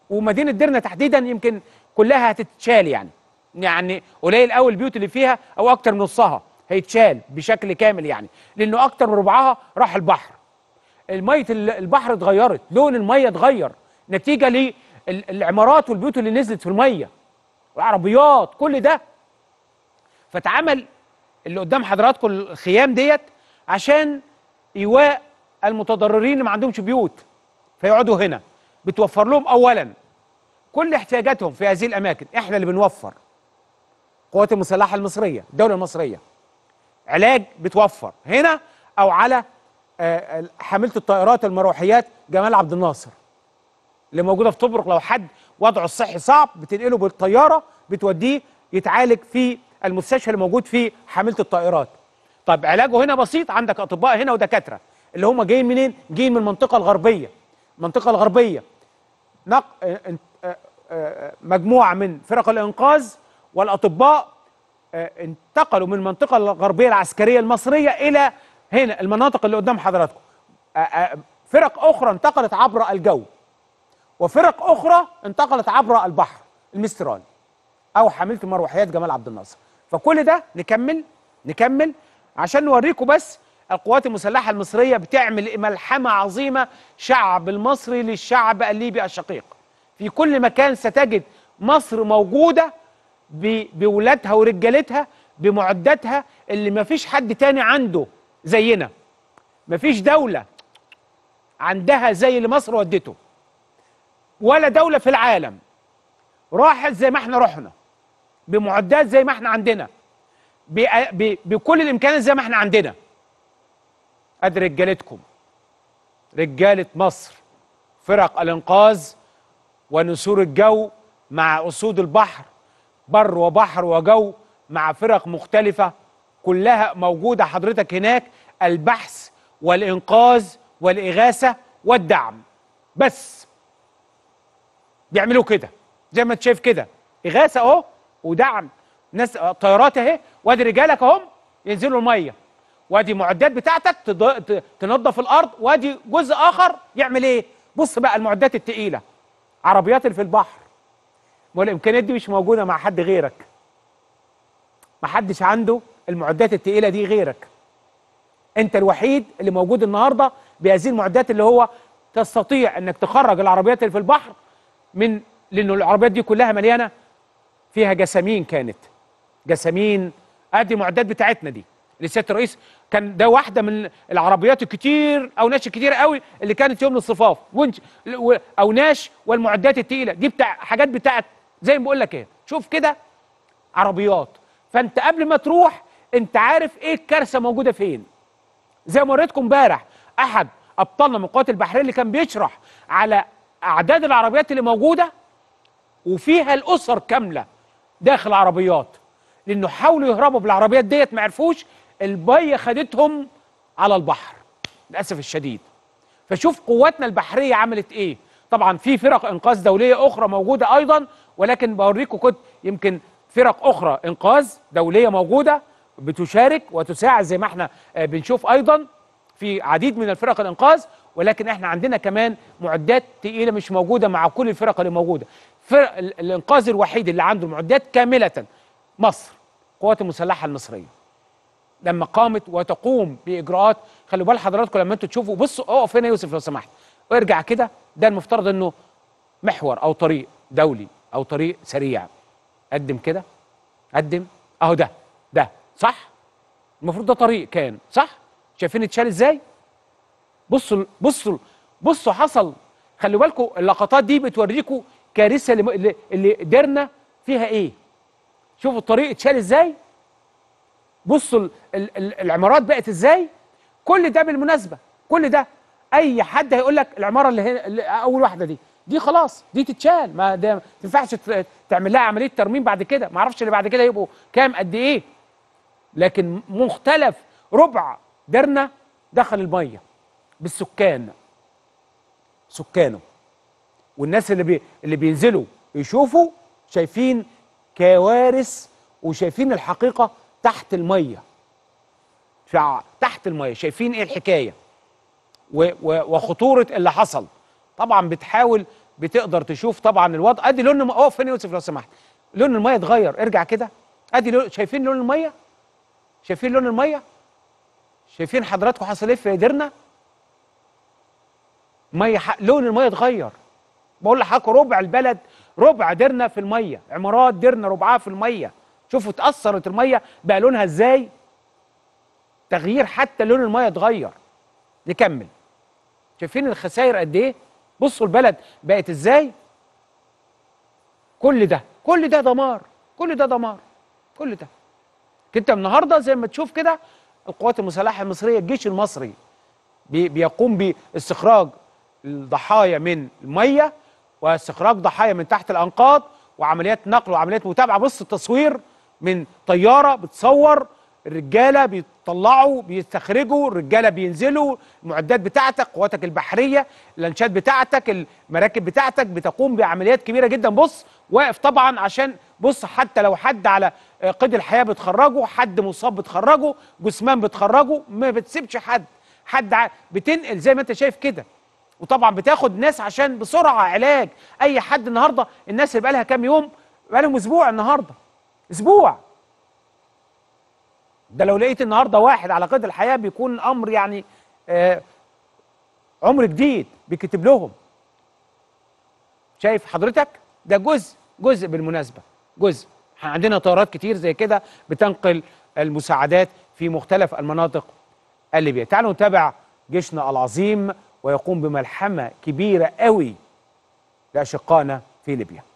ومدينه ديرنا تحديدا يمكن كلها هتتشال يعني يعني قليل قوي البيوت اللي فيها او اكتر من نصها هيتشال بشكل كامل يعني لانه اكتر من ربعها راح البحر الميه ال- البحر اتغيرت لون الميه اتغير نتيجه للعمارات والبيوت اللي نزلت في الميه والعربيات كل ده فاتعمل اللي قدام حضراتكم الخيام ديت عشان ايواء المتضررين اللي ما عندهمش بيوت فيقعدوا هنا بتوفر لهم اولا كل احتياجاتهم في هذه الاماكن احنا اللي بنوفر القوات المسلحه المصريه الدوله المصريه علاج بتوفر هنا او على آه، حامله الطائرات المروحيات جمال عبد الناصر اللي موجوده في طبرق لو حد وضعه الصحي صعب بتنقله بالطياره بتوديه يتعالج في المستشفى اللي موجود فيه حامله الطائرات طب علاجه هنا بسيط عندك اطباء هنا ودكاتره اللي هم جايين منين جايين من المنطقه الغربيه المنطقه الغربيه نق... آه، آه، آه، مجموعه من فرق الانقاذ والاطباء آه، انتقلوا من المنطقه الغربيه العسكريه المصريه الى هنا المناطق اللي قدام حضراتكم آه، آه، فرق اخرى انتقلت عبر الجو وفرق اخرى انتقلت عبر البحر المسترال او حامله المروحيات جمال عبد الناصر فكل ده نكمل نكمل عشان نوريكم بس القوات المسلحه المصريه بتعمل ملحمه عظيمه شعب المصري للشعب الليبي الشقيق في كل مكان ستجد مصر موجوده ب- بولادها ورجالتها بمعداتها اللي ما فيش حد تاني عنده زينا ما فيش دوله عندها زي اللي مصر ودته ولا دوله في العالم راحت زي ما احنا رحنا بمعدات زي ما احنا عندنا ب- ب- بكل الامكانيات زي ما احنا عندنا ادي رجالتكم رجاله مصر فرق الانقاذ ونسور الجو مع اسود البحر بر وبحر وجو مع فرق مختلفه كلها موجوده حضرتك هناك البحث والانقاذ والاغاثه والدعم بس بيعملوا كده زي ما انت شايف كده اغاثه اهو ودعم ناس طيارات اهي وادي رجالك اهم ينزلوا الميه وادي معدات بتاعتك تض- ت- تنظف الارض وادي جزء اخر يعمل ايه بص بقى المعدات التقيله عربيات اللي في البحر والامكانيات دي مش موجوده مع حد غيرك ما حدش عنده المعدات التقيله دي غيرك انت الوحيد اللي موجود النهارده بهذه المعدات اللي هو تستطيع انك تخرج العربيات اللي في البحر من لانه العربيات دي كلها مليانه فيها جسامين كانت جسامين ادي المعدات بتاعتنا دي اللي سياده الرئيس كان ده واحده من العربيات الكتير او ناش كتير قوي اللي كانت يوم الصفاف ونش و- او ناش والمعدات التقيله دي بتاع حاجات بتاعت زي ما بقول لك ايه شوف كده عربيات فانت قبل ما تروح انت عارف ايه الكارثه موجوده فين زي ما وريتكم امبارح احد ابطالنا من القوات البحريه اللي كان بيشرح على اعداد العربيات اللي موجوده وفيها الاسر كامله داخل عربيات لانه حاولوا يهربوا بالعربيات ديت ما عرفوش البيه خدتهم على البحر للاسف الشديد فشوف قواتنا البحريه عملت ايه طبعا في فرق انقاذ دوليه اخرى موجوده ايضا ولكن بوريكم كنت يمكن فرق اخرى انقاذ دوليه موجوده بتشارك وتساعد زي ما احنا آه، بنشوف ايضا في عديد من الفرق الانقاذ ولكن احنا عندنا كمان معدات تقيله مش موجوده مع كل الفرق اللي موجوده فرق ال- الانقاذ الوحيد اللي عنده معدات كامله مصر القوات المسلحه المصريه لما قامت وتقوم باجراءات خلوا بال حضراتكم لما انتوا تشوفوا بصوا اقف هنا يا يوسف لو سمحت وارجع كده ده المفترض انه محور او طريق دولي او طريق سريع قدم كده قدم اهو ده ده صح المفروض ده طريق كان صح شايفين اتشال ازاي بصوا بصوا بصوا حصل خلوا بالكم اللقطات دي بتوريكم كارثه اللي, اللي, اللي قدرنا فيها ايه شوفوا الطريق اتشال ازاي بصوا ال- ال- ال- العمارات بقت ازاي كل ده بالمناسبه كل ده اي حد هيقول لك العماره اللي هنا اللي اول واحده دي دي خلاص دي تتشال ما ده ما تنفعش ت- تعمل لها عمليه ترميم بعد كده ما اعرفش اللي بعد كده يبقوا كام قد ايه لكن مختلف ربع درنا دخل الميه بالسكان سكانه والناس اللي بي اللي بينزلوا يشوفوا شايفين كوارث وشايفين الحقيقه تحت الميه شع- تحت الميه شايفين ايه الحكايه و و وخطوره اللي حصل طبعا بتحاول بتقدر تشوف طبعا الوضع ادي لون الم... اقف هنا يوسف لو سمحت لون الميه اتغير ارجع كده ادي لون... شايفين لون الميه شايفين لون الميه شايفين حضراتكم حصل ايه في ديرنا ميه ح... لون الميه اتغير بقول لحضراتكم ربع البلد ربع ديرنا في الميه عمارات ديرنا ربعها في الميه شوفوا اتاثرت الميه بقى لونها ازاي تغيير حتى لون الميه اتغير نكمل شايفين الخسائر قد ايه بصوا البلد بقت ازاي كل ده كل ده دمار كل ده دمار كل ده انت النهارده زي ما تشوف كده القوات المسلحه المصريه الجيش المصري بي بيقوم باستخراج الضحايا من الميه واستخراج ضحايا من تحت الانقاض وعمليات نقل وعمليات متابعه بص التصوير من طياره بتصور الرجاله بيطلعوا بيستخرجوا الرجاله بينزلوا المعدات بتاعتك قواتك البحريه اللانشات بتاعتك المراكب بتاعتك بتقوم بعمليات كبيره جدا بص واقف طبعا عشان بص حتى لو حد على قيد الحياه بتخرجه حد مصاب بتخرجه جثمان بتخرجه ما بتسيبش حد حد ع- بتنقل زي ما انت شايف كده وطبعا بتاخد ناس عشان بسرعه علاج اي حد النهارده الناس اللي بقالها كام يوم بقالهم اسبوع النهارده اسبوع ده لو لقيت النهارده واحد على قيد الحياه بيكون امر يعني آه عمر جديد بيكتب لهم شايف حضرتك ده جزء جزء بالمناسبه جزء احنا عندنا طيارات كتير زي كده بتنقل المساعدات في مختلف المناطق الليبيه تعالوا نتابع جيشنا العظيم ويقوم بملحمه كبيره قوي لاشقائنا في ليبيا